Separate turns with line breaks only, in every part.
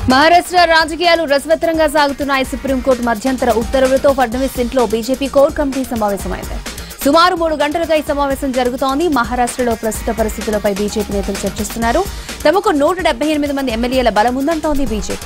మహారాష్ట్ర రాజకీయాలు రసవత్తరంగా సాగుతున్నాయి సుప్రీంకోర్టు మధ్యంతర ఉత్తర్వులతో ఫడ్నవీస్ ఇంట్లో బీజేపీ కోర్ కమిటీ సమావేశమైంది సుమారు మూడు గంటలుగా ఈ సమావేశం జరుగుతోంది మహారాష్ట్రలో ప్రస్తుత పరిస్థితులపై బీజేపీ నేతలు చర్చిస్తున్నారు తమకు నూట డెబ్బై ఎనిమిది మంది ఎమ్మెల్యేల బలం ఉందంటోంది బీజేపీ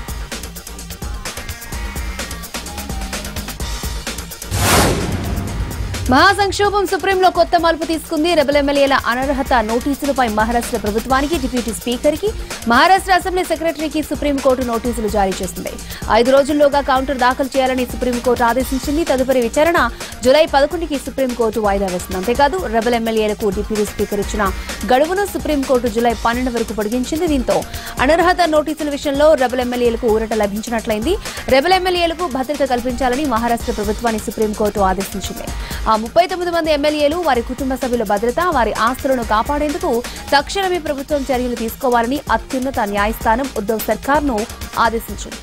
మహాసంక్షోభం సుప్రీంలో కొత్త మలుపు తీసుకుంది రెబల్ ఎమ్మెల్యేల అనర్హత నోటీసులపై మహారాష్ట్ర ప్రభుత్వానికి డిప్యూటీ స్పీకర్ కి మహారాష్ట్ర అసెంబ్లీ సెక్రటరీకి సుప్రీంకోర్టు నోటీసులు జారీ చేసింది ఐదు రోజుల్లోగా కౌంటర్ దాఖలు చేయాలని సుప్రీంకోర్టు ఆదేశించింది తదుపరి విచారణ జులై పదకొండుకి సుప్రీంకోర్టు వాయిదా వేసింది అంతేకాదు రెబల్ ఎమ్మెల్యేలకు డిప్యూటీ స్పీకర్ ఇచ్చిన గడువును సుప్రీంకోర్టు జులై పన్నెండు వరకు పొడిగించింది దీంతో అనర్హత నోటీసుల విషయంలో రెబల్ ఎమ్మెల్యేలకు ఊరట లభించినట్లయింది రెబల్ ఎమ్మెల్యేలకు భద్రత కల్పించాలని మహారాష్ట్ర ప్రభుత్వాన్ని సుప్రీంకోర్టు ఆదేశించింది ఆ ముప్పై తొమ్మిది మంది ఎమ్మెల్యేలు వారి కుటుంబ సభ్యుల భద్రత వారి ఆస్తులను కాపాడేందుకు తక్షణమే ప్రభుత్వం చర్యలు తీసుకోవాలని అత్యున్నత న్యాయస్థానం ఉద్దవ్ సర్కార్ను ఆదేశించింది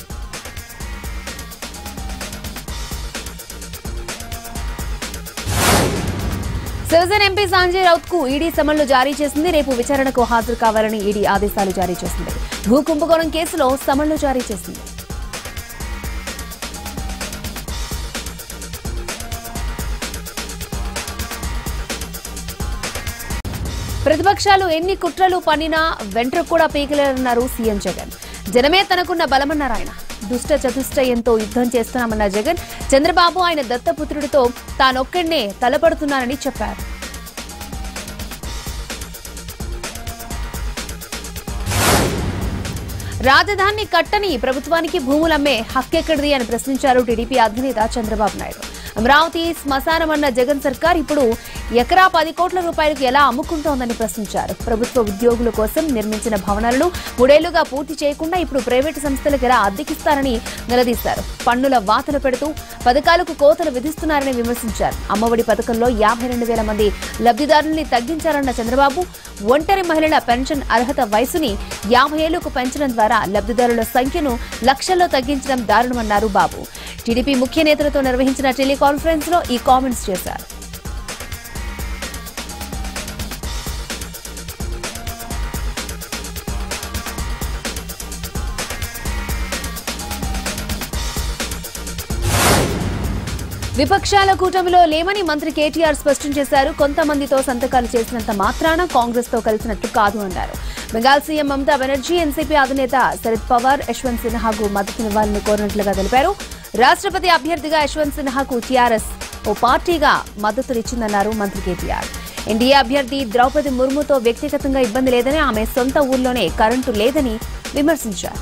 శివసేన ఎంపీ సంజయ్ రౌత్ కు ఈడీ సమన్లు జారీ చేసింది రేపు విచారణకు హాజరు కావాలని ఈడీ ఆదేశాలు జారీ చేసింది భూ కుంభకోణం కేసులో సమన్లు జారీ చేసింది ప్రతిపక్షాలు ఎన్ని కుట్రలు పన్నినా వెంట్ర కూడా పీకలేరన్నారు సీఎం జగన్ జనమే తనకున్న బలమన్నారు ఆయన దుష్ట చతుష్టయంతో యుద్ధం చేస్తున్నామన్న జగన్ చంద్రబాబు ఆయన దత్తపుత్రుడితో తానొక్కడినే తలపడుతున్నానని చెప్పారు రాజధాని కట్టని ప్రభుత్వానికి భూములమ్మే హక్కెక్కడిది అని ప్రశ్నించారు టీడీపీ అధినేత చంద్రబాబు నాయుడు అమరావతి శ్మశానమన్న జగన్ సర్కార్ ఇప్పుడు ఎకరా పది కోట్ల రూపాయలకు ఎలా అమ్ముకుంటోందని ప్రశ్నించారు ప్రభుత్వ ఉద్యోగుల కోసం నిర్మించిన భవనాలను మూడేళ్లుగా పూర్తి చేయకుండా ఇప్పుడు ప్రైవేటు సంస్థలకు ఎలా అద్దెకిస్తారని నిలదీశారు పన్నుల వాతలు పెడుతూ పథకాలకు కోతలు విధిస్తున్నారని విమర్శించారు అమ్మఒడి పథకంలో యాభై రెండు వేల మంది లబ్ధిదారుల్ని తగ్గించారన్న చంద్రబాబు ఒంటరి మహిళల పెన్షన్ అర్హత వయసుని యాభై ఏళ్లకు పెంచడం ద్వారా లబ్ధిదారుల సంఖ్యను లక్షల్లో తగ్గించడం దారుణమన్నారు బాబు టీడీపీ ముఖ్య నేతలతో నిర్వహించిన టెలికాన్ఫరెన్స్ లో ఈ కామెంట్స్ చేశారు విపక్షాల కూటమిలో లేమని మంత్రి కేటీఆర్ స్పష్టం చేశారు కొంతమందితో సంతకాలు చేసినంత మాత్రాన కాంగ్రెస్ తో కలిసినట్టు కాదు అన్నారు బెంగాల్ సీఎం మమతా బెనర్జీ ఎన్సీపీ అధినేత శరద్ పవార్ యశ్వంత్ సిన్హాకు మద్దతునివ్వాలని కోరినట్లుగా తెలిపారు రాష్ట్రపతి అభ్యర్థిగా యశ్వంత్ సిన్హాకు టీఆర్ఎస్ ఓ పార్టీగా మద్దతునిచ్చిందన్నారు మంత్రి కేటీఆర్ ఎన్డీఏ అభ్యర్థి ద్రౌపది ముర్ముతో వ్యక్తిగతంగా ఇబ్బంది లేదని ఆమె సొంత ఊర్లోనే కరెంటు లేదని విమర్శించారు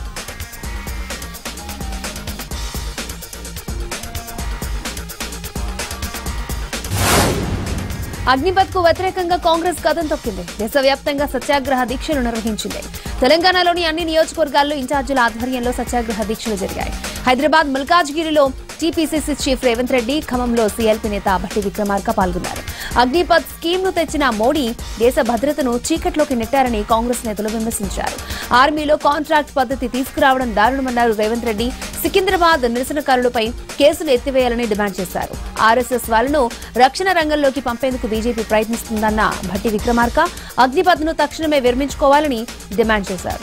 అగ్నిపథ్ కు వ్యతిరేకంగా కాంగ్రెస్ కథం తొక్కింది దేశవ్యాప్తంగా సత్యాగ్రహ దీక్షలు నిర్వహించింది తెలంగాణలోని అన్ని నియోజకవర్గాల్లో ఇన్ఛార్జీల ఆధ్వర్యంలో సత్యాగ్రహ దీక్షలు జరిగాయి హైదరాబాద్ మల్కాజ్గిరిలో టీపీసీసీ చీఫ్ రేవంత్ రెడ్డి ఖమ్మంలో సీఎల్పీ నేత భట్టి విక్రమార్క పాల్గొన్నారు అగ్నిపథ్ స్కీమ్ ను తెచ్చిన మోడీ దేశ భద్రతను చీకట్లోకి నెట్టారని కాంగ్రెస్ నేతలు విమర్శించారు ఆర్మీలో కాంట్రాక్ట్ పద్ధతి తీసుకురావడం దారుణమన్నారు రేవంత్ రెడ్డి సికింద్రాబాద్ నిరసనకారులపై కేసులు ఎత్తివేయాలని డిమాండ్ చేశారు ఆర్ఎస్ఎస్ వాళ్లను రక్షణ రంగంలోకి పంపేందుకు బీజేపీ ప్రయత్నిస్తుందన్న భట్టి విక్రమార్క అగ్నిపథ్ ను తక్షణమే విరమించుకోవాలని డిమాండ్ చేశారు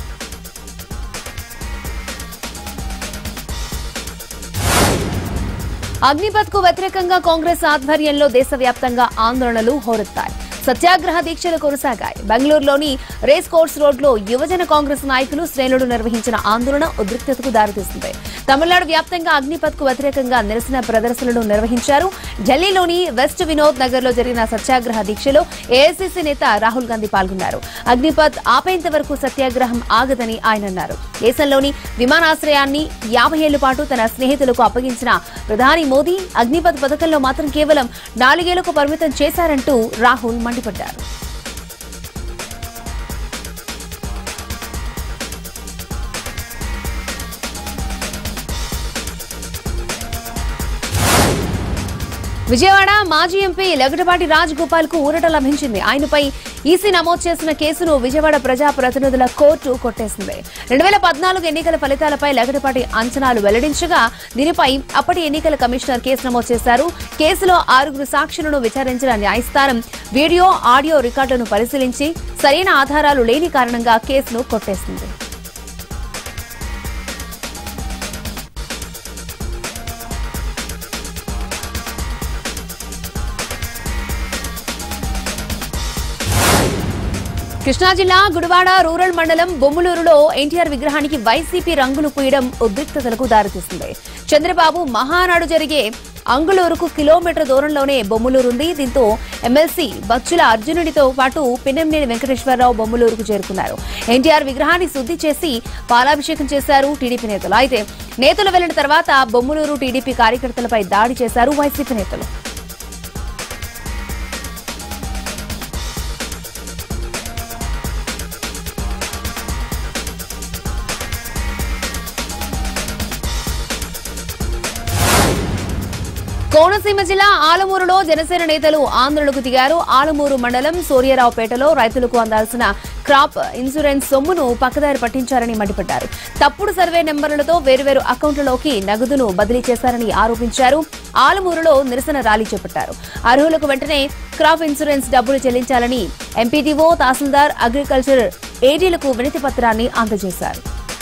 అగ్నిపథ్ కు వ్యతిరేకంగా కాంగ్రెస్ ఆధ్వర్యంలో దేశవ్యాప్తంగా ఆందోళనలు హోరెత్తాయి సత్యాగ్రహ దీక్షలు కొనసాగాయి బెంగళూరులోని రేస్ కోర్స్ రోడ్లో యువజన కాంగ్రెస్ నాయకులు శ్రేణులు నిర్వహించిన ఆందోళన ఉద్రిక్తతకు దారితీస్తుంది తమిళనాడు వ్యాప్తంగా అగ్నిపథ్ కు వ్యతిరేకంగా నిరసన ప్రదర్శనలు నిర్వహించారు ఢిల్లీలోని వెస్ట్ వినోద్ నగర్ లో జరిగిన సత్యాగ్రహ దీక్షలో ఏఐసీసీ నేత రాహుల్ గాంధీ పాల్గొన్నారు అగ్నిపథ్ ఆపేంత వరకు సత్యాగ్రహం ఆగదని ఆయన అన్నారు దేశంలోని విమానాశ్రయాన్ని యాభై ఏళ్ల పాటు తన స్నేహితులకు అప్పగించిన ప్రధాని మోదీ అగ్నిపథ్ పథకంలో మాత్రం కేవలం నాలుగేళ్లకు పరిమితం చేశారంటూ రాహుల్ మండిపడ్డారు విజయవాడ మాజీ ఎంపీ లగడపాటి రాజగోపాల్ కు ఊరట లభించింది ఆయనపై ఈసీ నమోదు చేసిన కేసును విజయవాడ ప్రజా ప్రతినిధుల కోర్టు కొట్టేసింది రెండు వేల పద్నాలుగు ఎన్నికల ఫలితాలపై లగడపాటి అంచనాలు వెల్లడించగా దీనిపై అప్పటి ఎన్నికల కమిషనర్ కేసు నమోదు చేశారు కేసులో ఆరుగురు సాక్షులను విచారించిన న్యాయస్థానం వీడియో ఆడియో రికార్డులను పరిశీలించి సరైన ఆధారాలు లేని కారణంగా కేసును కొట్టేసింది కృష్ణా జిల్లా గుడివాడ రూరల్ మండలం బొమ్మలూరులో ఎన్టీఆర్ విగ్రహానికి వైసీపీ రంగులు పూయడం ఉద్రిక్తతలకు దారితీస్తుంది చంద్రబాబు మహానాడు జరిగే అంగుళూరుకు కిలోమీటర్ దూరంలోనే బొమ్మలూరు ఉంది దీంతో ఎమ్మెల్సీ బచ్చుల అర్జునుడితో పాటు పిన్నెంనేని వెంకటేశ్వరరావు బొమ్మలూరుకు చేరుకున్నారు ఎన్టీఆర్ విగ్రహాన్ని శుద్ధి చేసి పాలాభిషేకం చేశారు టీడీపీ నేతలు అయితే నేతలు వెళ్లిన తర్వాత బొమ్మలూరు టీడీపీ కార్యకర్తలపై దాడి చేశారు వైసీపీ నేతలు కోనసీమ జిల్లా ఆలమూరులో జనసేన నేతలు ఆందోళనకు దిగారు ఆలమూరు మండలం సూర్యారావుపేటలో రైతులకు అందాల్సిన క్రాప్ ఇన్సూరెన్స్ సొమ్మును పక్కదారి పట్టించారని మండిపడ్డారు తప్పుడు సర్వే నెంబర్లతో వేర్వేరు అకౌంట్లలోకి నగదును బదిలీ చేశారని ఆరోపించారు ఆలమూరులో నిరసన ర్యాలీ చేపట్టారు అర్హులకు వెంటనే క్రాప్ ఇన్సూరెన్స్ డబ్బులు చెల్లించాలని ఎంపీడీఓ తహసీల్దార్ అగ్రికల్చర్ ఏడీలకు వినతి పత్రాన్ని అందజేశారు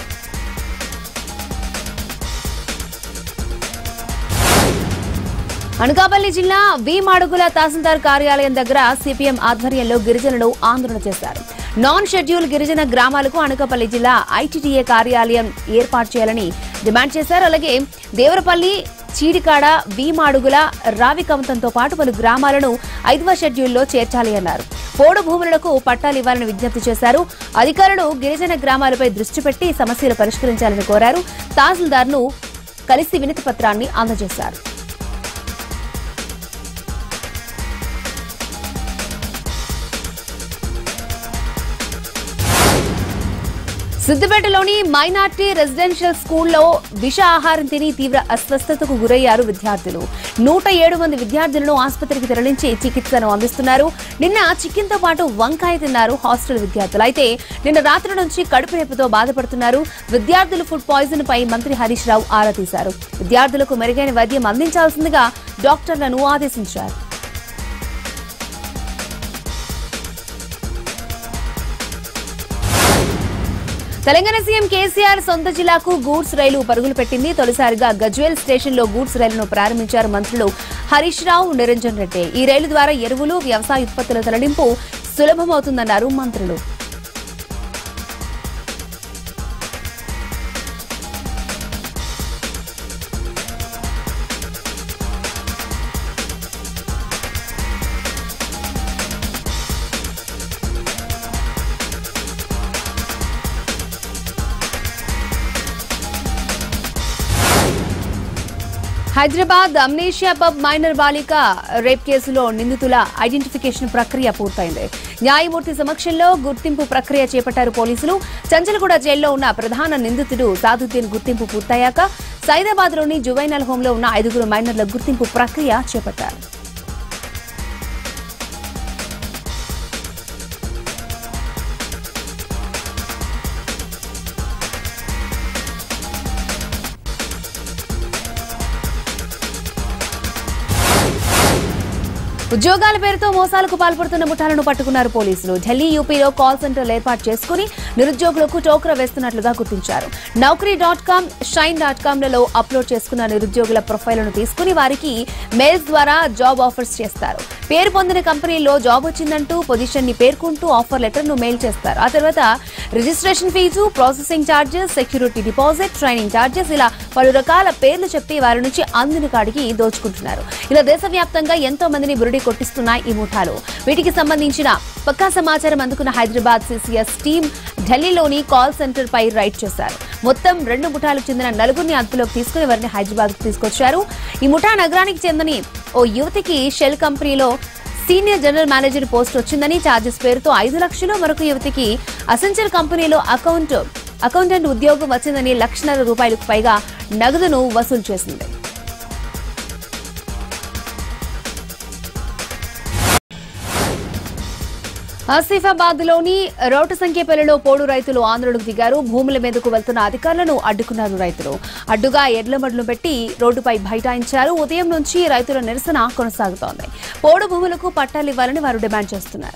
అనకాపల్లి జిల్లా వి మాడుగుల తహసీల్దార్ కార్యాలయం దగ్గర సిపిఎం ఆధ్వర్యంలో గిరిజనులు ఆందోళన చేశారు నాన్ షెడ్యూల్ గిరిజన గ్రామాలకు అనకాపల్లి జిల్లా ఐటీటీఏ కార్యాలయం ఏర్పాటు చేయాలని డిమాండ్ చేశారు అలాగే దేవరపల్లి చీడికాడ వి మాడుగుల రావికవంతంతో పాటు పలు గ్రామాలను ఐదవ షెడ్యూల్లో చేర్చాలి అన్నారు పోడు భూములకు పట్టాలు ఇవ్వాలని విజ్ఞప్తి చేశారు అధికారులు గిరిజన గ్రామాలపై దృష్టి పెట్టి సమస్యలు పరిష్కరించాలని కోరారు తహసీల్దార్ను కలిసి వినతి పత్రాన్ని అందజేశారు సిద్దిపేటలోని మైనార్టీ రెసిడెన్షియల్ స్కూల్లో విష ఆహారం తిని తీవ్ర అస్వస్థతకు గురయ్యారు విద్యార్థులు నూట ఏడు మంది విద్యార్థులను ఆసుపత్రికి తరలించి చికిత్సను అందిస్తున్నారు నిన్న చికెన్తో పాటు వంకాయ తిన్నారు హాస్టల్ విద్యార్థులు అయితే నిన్న రాత్రి నుంచి కడుపు నొప్పితో బాధపడుతున్నారు విద్యార్థులు ఫుడ్ పాయిజన్ పై మంత్రి హరీష్ రావు ఆరా తీశారు విద్యార్థులకు మెరుగైన వైద్యం అందించాల్సిందిగా డాక్టర్లను ఆదేశించారు తెలంగాణ సీఎం కేసీఆర్ సొంత జిల్లాకు గూడ్స్ రైలు పరుగులు పెట్టింది తొలిసారిగా గజ్వేల్ స్టేషన్ లో గూడ్స్ రైలును ప్రారంభించారు మంత్రులు హరీష్ రావు నిరంజన్ రెడ్డి ఈ రైలు ద్వారా ఎరువులు వ్యవసాయ ఉత్పత్తుల తరలింపు సులభమవుతుందన్నారు మంత్రులు హైదరాబాద్ అమ్నేషియా పబ్ మైనర్ బాలిక రేప్ కేసులో నిందితుల ఐడెంటిఫికేషన్ ప్రక్రియ పూర్తయింది న్యాయమూర్తి సమక్షంలో గుర్తింపు ప్రక్రియ చేపట్టారు పోలీసులు చంచలగూడ జైల్లో ఉన్న ప్రధాన నిందితుడు సాదుద్దీన్ గుర్తింపు పూర్తయ్యాక సైదాబాద్లోని జువైనల్ హోంలో ఉన్న ఐదుగురు మైనర్ల గుర్తింపు ప్రక్రియ చేపట్టారు ఉద్యోగాల పేరుతో మోసాలకు పాల్పడుతున్న ముఠాలను పట్టుకున్నారు పోలీసులు ఢిల్లీ యూపీలో కాల్ సెంటర్లు ఏర్పాటు చేసుకుని నిరుద్యోగులకు టోక్రా వేస్తున్నట్లుగా గుర్తించారు Naukri dot com Shine dot com లలో అప్లోడ్ చేసుకున్న నిరుద్యోగుల ప్రొఫైల్ను తీసుకుని వారికి మెయిల్స్ ద్వారా జాబ్ ఆఫర్స్ చేస్తారు పేరు పొందిన కంపెనీలో జాబ్ వచ్చిందంటూ పొజిషన్ ని పేర్కొంటూ ఆఫర్ లెటర్ ను మెయిల్ చేస్తారు ఆ తర్వాత registration fee processing charges security deposit training charges ఇలా పలు రకాల పేర్లు చెప్పి వారి నుంచి అందిన కాడికి దోచుకుంటున్నారు ఇలా దేశవ్యాప్తంగా ఎంతో మందిని బురుడి కొట్టిస్తున్నాయి ఈ ముఠాలు వీటికి సంబంధించిన పక్కా సమాచారం అందుకున్న హైదరాబాద్ సిసిఎస్ టీం ఢిల్లీలోని కాల్ సెంటర్ పై రైడ్ చేశారు మొత్తం రెండు ముఠాలకు చెందిన నలుగురిని అదుపులోకి తీసుకుని వారిని హైదరాబాద్ తీసుకొచ్చారు ఈ ముఠా నగరానికి చెందని ఓ యువతికి షెల్ కంపెనీలో సీనియర్ జనరల్ మేనేజర్ పోస్ట్ వచ్చిందని ఛార్జెస్ పేరుతో ఐదు లక్షలు మరొక యువతికి అసెన్షియల్ కంపెనీలో అకౌంట్ అకౌంటెంట్ ఉద్యోగం వచ్చిందని లక్షన్నర రూపాయలకు పైగా నగదును వసూలు చేసింది ఆసిఫాబాద్ లోని రోడ్డు సంఖ్యపల్లిలో పోడు రైతులు ఆందోళనకు దిగారు భూముల మీదకు వెళ్తున్న అధికారులను అడ్డుకున్నారు రైతులు అడ్డుగా ఎడ్లమడ్లు పెట్టి రోడ్డుపై బైఠాయించారు ఉదయం నుంచి రైతుల నిరసన కొనసాగుతోంది పోడు భూములకు పట్టాలు ఇవ్వాలని వారు డిమాండ్ చేస్తున్నారు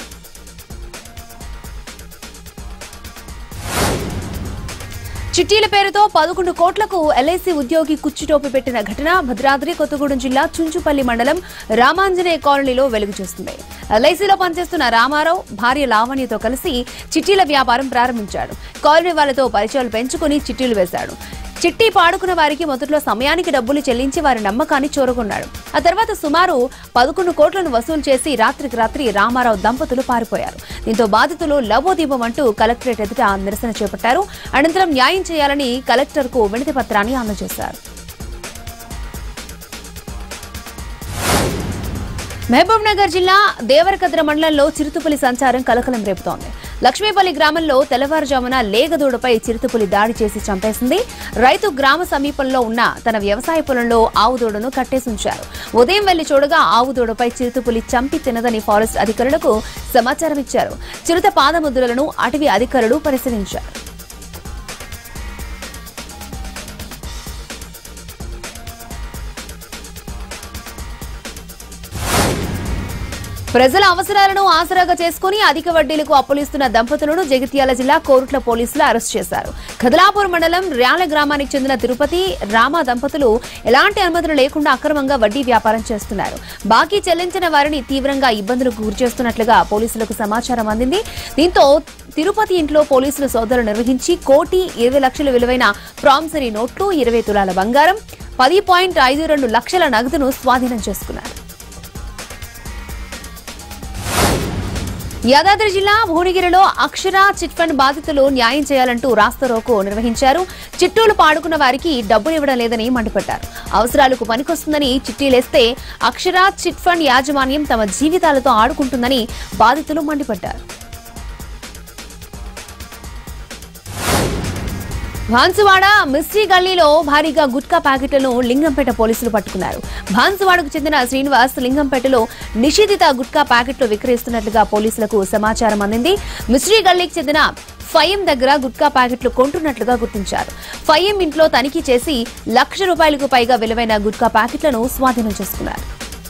చిట్టీల పేరుతో పదకొండు కోట్లకు ఎల్ఐసి ఉద్యోగి కుచ్చుటోపి పెట్టిన ఘటన భద్రాద్రి కొత్తగూడెం జిల్లా చుంచుపల్లి మండలం రామాంజనేయ కాలనీలో వెలుగు చూస్తుంది ఎల్ఐసిలో పనిచేస్తున్న రామారావు భార్య లావణ్యతో కలిసి చిట్టీల వ్యాపారం ప్రారంభించాడు కాలనీ వాళ్లతో పరిచయాలు పెంచుకుని చిట్టీలు వేశాడు చిట్టి పాడుకున్న వారికి మొదట్లో సమయానికి డబ్బులు చెల్లించి వారి నమ్మకాన్ని చూరగొన్నాడు ఆ తర్వాత సుమారు పదకొండు కోట్లను వసూలు చేసి రాత్రికి రాత్రి రామారావు దంపతులు పారిపోయారు దీంతో బాధితులు లవోదీపం అంటూ కలెక్టరేట్ ఎదుట నిరసన చేపట్టారు అనంతరం న్యాయం చేయాలని కలెక్టర్కు వినతి పత్రాన్ని అందజేశారు మహబూబ్ నగర్ జిల్లా దేవరకద్ర మండలంలో చిరుతుపులి సంచారం కలకలం రేపుతోంది లక్ష్మీపల్లి గ్రామంలో తెల్లవారుజామున లేగదూడపై చిరుతుపులి దాడి చేసి చంపేసింది రైతు గ్రామ సమీపంలో ఉన్న తన వ్యవసాయ పొలంలో ఆవుదూడను కట్టేసి ఉంచారు ఉదయం వెళ్లి చూడగా ఆవుదూడపై చిరుతుపులి చంపి తినదని ఫారెస్ట్ అధికారులకు సమాచారం ఇచ్చారు చిరుత పాదముద్రలను అటవీ అధికారులు పరిశీలించారు ప్రజల అవసరాలను ఆసరాగా చేసుకుని అధిక వడ్డీలకు అప్పులిస్తున్న దంపతులను జగిత్యాల జిల్లా కోరుట్ల పోలీసులు అరెస్ట్ చేశారు కదలాపూర్ మండలం ర్యాల గ్రామానికి చెందిన తిరుపతి రామ దంపతులు ఎలాంటి అనుమతులు లేకుండా అక్రమంగా వడ్డీ వ్యాపారం చేస్తున్నారు బాకీ చెల్లించిన వారిని తీవ్రంగా ఇబ్బందులకు గురిచేస్తున్నట్లుగా పోలీసులకు సమాచారం అందింది దీంతో తిరుపతి ఇంట్లో పోలీసులు సోదాలు నిర్వహించి కోటి ఇరవై లక్షల విలువైన ప్రామిసరీ నోట్లు ఇరవై తులాల బంగారం పది పాయింట్ ఐదు రెండు లక్షల నగదును స్వాధీనం చేసుకున్నారు యాదాద్రి జిల్లా భువనగిరిలో అక్షర చిట్ ఫండ్ బాధితులు న్యాయం చేయాలంటూ రాస్తారోకు నిర్వహించారు చిట్టూలు పాడుకున్న వారికి డబ్బులు ఇవ్వడం లేదని మండిపడ్డారు అవసరాలకు పనికొస్తుందని చిట్టీలేస్తే అక్షర చిట్ ఫండ్ యాజమాన్యం తమ జీవితాలతో ఆడుకుంటుందని బాధితులు మండిపడ్డారు భాన్సువాడ మిస్ట్రీ గల్లీలో భారీగా గుట్కా ప్యాకెట్లను లింగంపేట పోలీసులు పట్టుకున్నారు భాన్సువాడకు చెందిన శ్రీనివాస్ లింగంపేటలో నిషేధిత గుట్కా ప్యాకెట్లు విక్రయిస్తున్నట్లుగా పోలీసులకు సమాచారం అందింది మిస్ట్రీ గల్లీకి చెందిన ఫయం దగ్గర గుట్కా ప్యాకెట్లు కొంటున్నట్లుగా గుర్తించారు ఫయం ఇంట్లో తనిఖీ చేసి లక్ష రూపాయలకు పైగా విలువైన గుట్కా ప్యాకెట్లను స్వాధీనం చేసుకున్నారు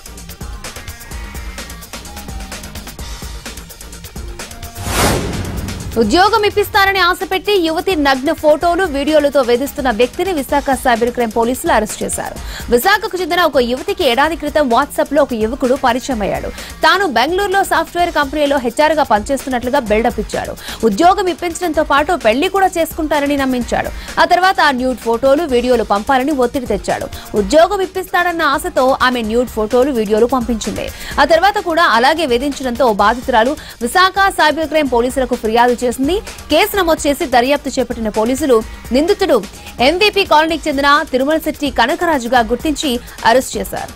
ఉద్యోగం ఇప్పిస్తారని ఆశపెట్టి యువతి నగ్న ఫోటోలు వీడియోలతో వేధిస్తున్న వ్యక్తిని విశాఖ సైబర్ క్రైమ్ పోలీసులు అరెస్ట్ చేశారు విశాఖకు చెందిన ఒక యువతికి ఏడాది క్రితం వాట్సాప్ లో ఒక యువకుడు పరిచయం అయ్యాడు తాను బెంగళూరులో సాఫ్ట్వేర్ కంపెనీలో హెచ్ఆర్ గా పనిచేస్తున్నట్లుగా బిల్డప్ ఇచ్చాడు ఉద్యోగం ఇప్పించడంతో పాటు పెళ్లి కూడా చేసుకుంటారని నమ్మించాడు ఆ తర్వాత న్యూడ్ ఫోటోలు వీడియోలు పంపాలని ఒత్తిడి తెచ్చాడు ఉద్యోగం ఇప్పిస్తాడన్న ఆశతో ఆమె న్యూడ్ ఫోటోలు వీడియోలు పంపించింది ఆ తర్వాత కూడా అలాగే వేధించడంతో బాధితురాలు విశాఖ సైబర్ క్రైమ్ పోలీసులకు ఫిర్యాదు చేసింది కేసు నమోదు చేసి దర్యాప్తు చేపట్టిన పోలీసులు నిందితుడు ఎంవీపీ కాలనీకి చెందిన తిరుమల శెట్టి కనకరాజుగా గుర్తించి అరెస్ట్ చేశారు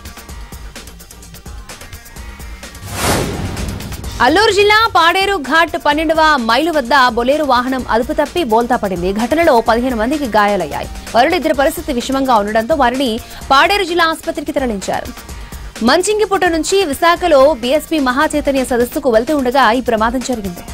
అల్లూరు జిల్లా పాడేరు ఘాట్ పన్నెండవ మైలు వద్ద బొలేరు వాహనం అదుపు తప్పి బోల్తా పడింది ఈ ఘటనలో పదిహేను మందికి గాయాలయ్యాయి వారిలో ఇద్దరి పరిస్థితి విషమంగా ఉండడంతో వారిని పాడేరు జిల్లా ఆసుపత్రికి తరలించారు మంచింగిపుట్ట నుంచి విశాఖలో బీఎస్పీ మహాచైతన్య సదస్సుకు వెళ్తూ ఉండగా ఈ ప్రమాదం జరిగింది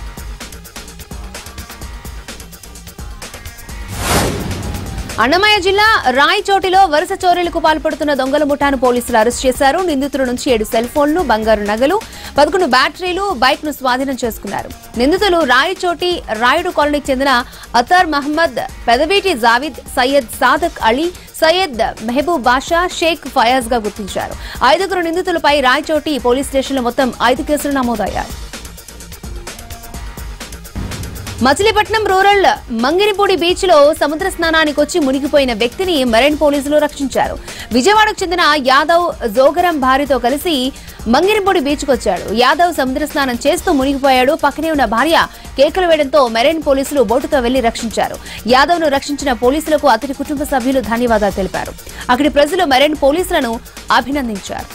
అన్నమయ్య జిల్లా రాయచోటిలో వరుస చోరీలకు పాల్పడుతున్న దొంగల ముఠాను పోలీసులు అరెస్ట్ చేశారు నిందితుల నుంచి ఏడు సెల్ ఫోన్లు బంగారు నగలు పదకొండు బ్యాటరీలు బైక్ ను స్వాధీనం చేసుకున్నారు నిందితులు రాయచోటి రాయుడు కాలనీకి చెందిన అతర్ మహమ్మద్ పెదవేటి జావిద్ సయ్యద్ సాదక్ అలీ సయ్యద్ మెహబూబ్ బాషా షేక్ ఫయాజ్ గా గుర్తించారు ఐదుగురు నిందితులపై రాయచోటి పోలీస్ స్టేషన్లో మొత్తం ఐదు కేసులు నమోదయ్యాయి మచిలీపట్నం రూరల్ మంగినిపూడి బీచ్ లో సముద్ర స్నానానికి వచ్చి మునిగిపోయిన వ్యక్తిని మెరైన్ పోలీసులు రక్షించారు విజయవాడకు చెందిన యాదవ్ జోగరం భార్యతో కలిసి మంగినిపూడి బీచ్ కు వచ్చాడు యాదవ్ సముద్ర స్నానం చేస్తూ మునిగిపోయాడు పక్కనే ఉన్న భార్య కేకలు వేయడంతో మెరైన్ పోలీసులు బోటుతో వెళ్లి రక్షించారు యాదవ్ ను రక్షించిన పోలీసులకు అతడి కుటుంబ సభ్యులు ధన్యవాదాలు తెలిపారు అక్కడి ప్రజలు మెరైన్ పోలీసులను అభినందించారు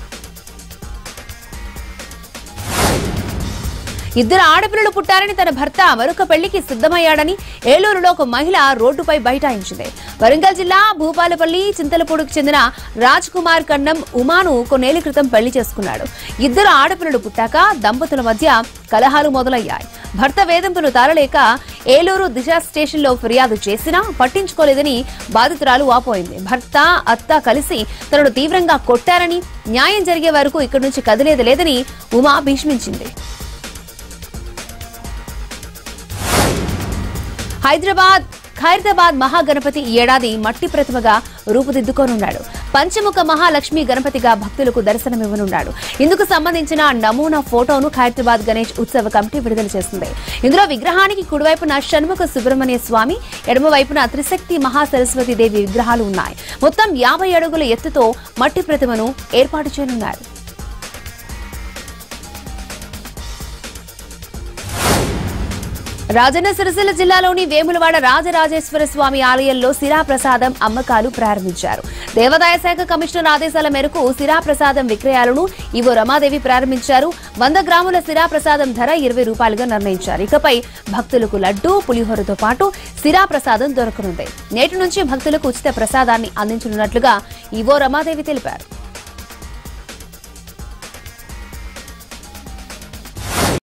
ఇద్దరు ఆడపిల్లలు పుట్టారని తన భర్త మరొక పెళ్లికి సిద్ధమయ్యాడని ఏలూరులో ఒక మహిళ రోడ్డుపై బైఠాయించింది వరంగల్ జిల్లా భూపాలపల్లి చింతలపూడికి చెందిన రాజ్ కుమార్ కన్నం ఉమాను కొన్నేళ్ల క్రితం పెళ్లి చేసుకున్నాడు ఇద్దరు ఆడపిల్లలు పుట్టాక దంపతుల మధ్య కలహాలు మొదలయ్యాయి భర్త వేధింపులు తారలేక ఏలూరు దిశ స్టేషన్లో ఫిర్యాదు చేసినా పట్టించుకోలేదని బాధితురాలు వాపోయింది భర్త అత్త కలిసి తనను తీవ్రంగా కొట్టారని న్యాయం జరిగే వరకు ఇక్కడి నుంచి కదిలేది లేదని ఉమా భీష్మించింది హైదరాబాద్ ఖైరతాబాద్ మహాగణపతి ఈ ఏడాది మట్టి ప్రతిమగా రూపుదిద్దుకోనున్నాడు పంచముఖ మహాలక్ష్మి గణపతిగా భక్తులకు దర్శనమివ్వనున్నాడు ఇందుకు సంబంధించిన నమూనా ఫోటోను ఖైరతాబాద్ గణేష్ ఉత్సవ కమిటీ విడుదల చేసింది ఇందులో విగ్రహానికి కుడివైపున షణ్ముఖ సుబ్రహ్మణ్య స్వామి ఎడమ వైపున త్రిశక్తి మహాసరస్వతి దేవి విగ్రహాలు ఉన్నాయి మొత్తం యాభై అడుగుల ఎత్తుతో మట్టి ప్రతిమను ఏర్పాటు చేయనున్నారు రాజన్న సిరిసిల్ల జిల్లాలోని వేములవాడ రాజరాజేశ్వర స్వామి ఆలయంలో సిరా ప్రసాదం అమ్మకాలు ప్రారంభించారు దేవాదాయ శాఖ కమిషనర్ ఆదేశాల మేరకు సిరా ప్రసాదం విక్రయాలను ఈవో రమాదేవి ప్రారంభించారు వంద గ్రాముల సిరా ప్రసాదం ధర ఇరవై రూపాయలుగా నిర్ణయించారు ఇకపై భక్తులకు లడ్డూ పులిహోరతో పాటు సిరా ప్రసాదం దొరకనుంది నేటి నుంచి భక్తులకు ఉచిత ప్రసాదాన్ని అందించనున్నట్లుగా ఈవో రమాదేవి తెలిపారు